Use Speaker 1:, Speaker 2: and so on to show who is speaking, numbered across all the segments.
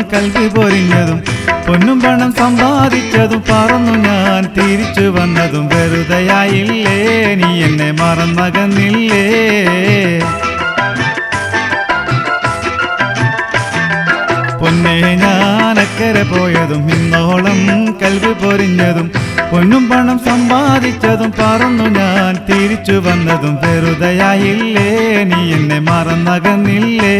Speaker 1: കൽവി പൊരിഞ്ഞതും പൊന്നും പണം സമ്പാദിച്ചതും പറന്നു ഞാൻ തിരിച്ചു വന്നതും വെറുതെയായില്ലേ നീ എന്നെ മറന്നകന്നില്ലേ പൊന്നെ ഞാനക്കരെ പോയതും ഇന്നോളം കൽവി പൊരിഞ്ഞതും പൊന്നും പണം സമ്പാദിച്ചതും പറന്നു ഞാൻ തിരിച്ചു വന്നതും വെറുതെയായില്ലേ നീ എന്നെ മറന്നകന്നില്ലേ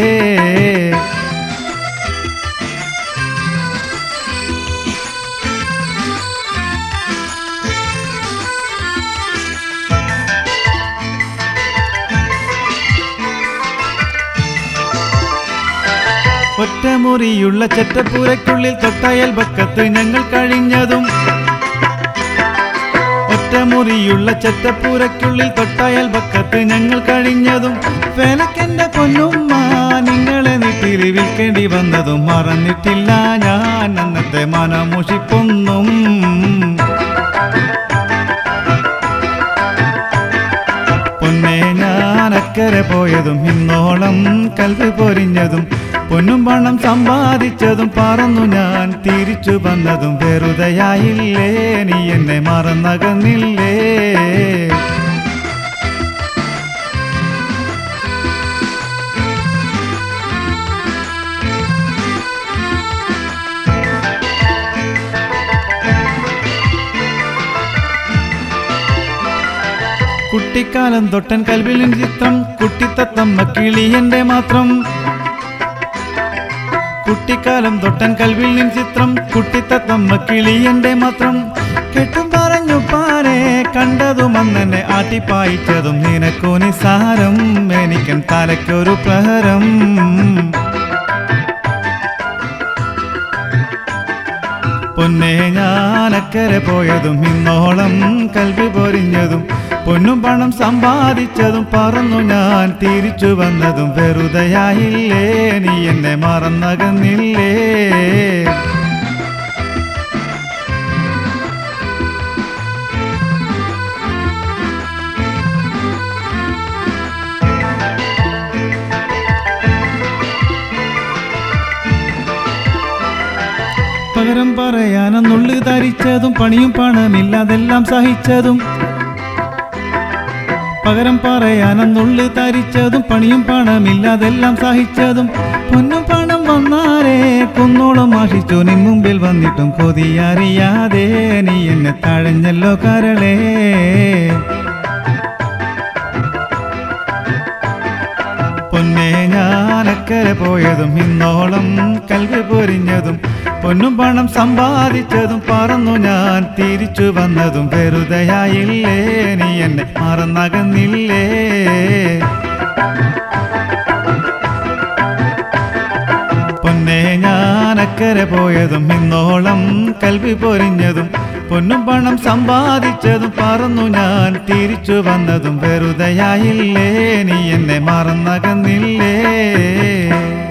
Speaker 1: ഒറ്റമുറിയുള്ള ചെറ്റപ്പൂരയ്ക്കുള്ളിൽ തൊട്ടയൽ പക്കത്ത് ഞങ്ങൾ കഴിഞ്ഞതും ഒറ്റമുറിയുള്ള ചെറ്റപ്പൂരയ്ക്കുള്ളിൽ തൊട്ടയൽ പക്കത്ത് ഞങ്ങൾ കഴിഞ്ഞതും വേലക്കെന്റെ പൊന്നുമ്മ നിങ്ങളെ നീട്ടിരി വിൽക്കേണ്ടി വന്നതും മറന്നിട്ടില്ല ഞാൻ അന്നത്തെ മനമുഷിപ്പൊന്നും പൊന്നെ ഞാൻ അക്കരെ പോയതും ഇന്നോളം കൽവി പൊരിഞ്ഞതും പൊന്നും പണം സമ്പാദിച്ചതും പറന്നു ഞാൻ തിരിച്ചു വന്നതും വെറുതെയായില്ലേ നീ എന്നെ മറന്നകന്നില്ലേ കുട്ടിക്കാലം തൊട്ടൻ കൽവിലിൻ ചിത്രം കുട്ടിത്തത്തമ്മ കിളിയന്റെ മാത്രം കുട്ടിക്കാലം തൊട്ടൻ കൽവിൽ നിൻ ചിത്രം കുട്ടിത്തത്തമ്മ കിളിയന്റെ മാത്രം കെട്ടും പറഞ്ഞു പാരെ കണ്ടതും അന്നെ ആട്ടിപ്പായിച്ചതും നിനക്കു നിസാരം എനിക്കൻ തലയ്ക്കൊരു പ്രഹരം പൊന്നെ ഞാനക്കരെ പോയതും ഇന്നോളം കൽവി പൊരിഞ്ഞതും പൊന്നും പണം സമ്പാദിച്ചതും പറന്നു ഞാൻ തിരിച്ചു വന്നതും വെറുതെയായില്ലേ നീ എന്നെ മറന്നകന്നില്ലേ പകരം പറയാനെന്നുള്ളു ധരിച്ചതും പണിയും പണമില്ലാതെല്ലാം സഹിച്ചതും പകരം പറയാനെന്നുള്ളു ധരിച്ചതും പണിയും പണമില്ലാതെല്ലാം സഹിച്ചതും പൊന്നും പണം വന്നാരേ കുന്നോളം ആശിച്ചു നിൻ മുമ്പിൽ വന്നിട്ടും കൊതിയറിയാതെ നീ എന്നെ തഴഞ്ഞല്ലോ കരളേ പൊന്നെ ഞാനക്കരെ പോയതും ഇന്നോളം കൽവി പൊരിഞ്ഞതും പൊന്നും പണം സമ്പാദിച്ചതും പറന്നു ഞാൻ തിരിച്ചു വന്നതും വെറുതെയായില്ലേ നീ എന്നെ മറന്നകന്നില്ലേ പൊന്നെ ഞാനക്കരെ പോയതും ഇന്നോളം കൽവി പൊരിഞ്ഞതും പൊന്നും പണം സമ്പാദിച്ചതും പറന്നു ഞാൻ തിരിച്ചു വന്നതും വെറുതെയായില്ലേ നീ എന്നെ മറന്നകന്നില്ലേ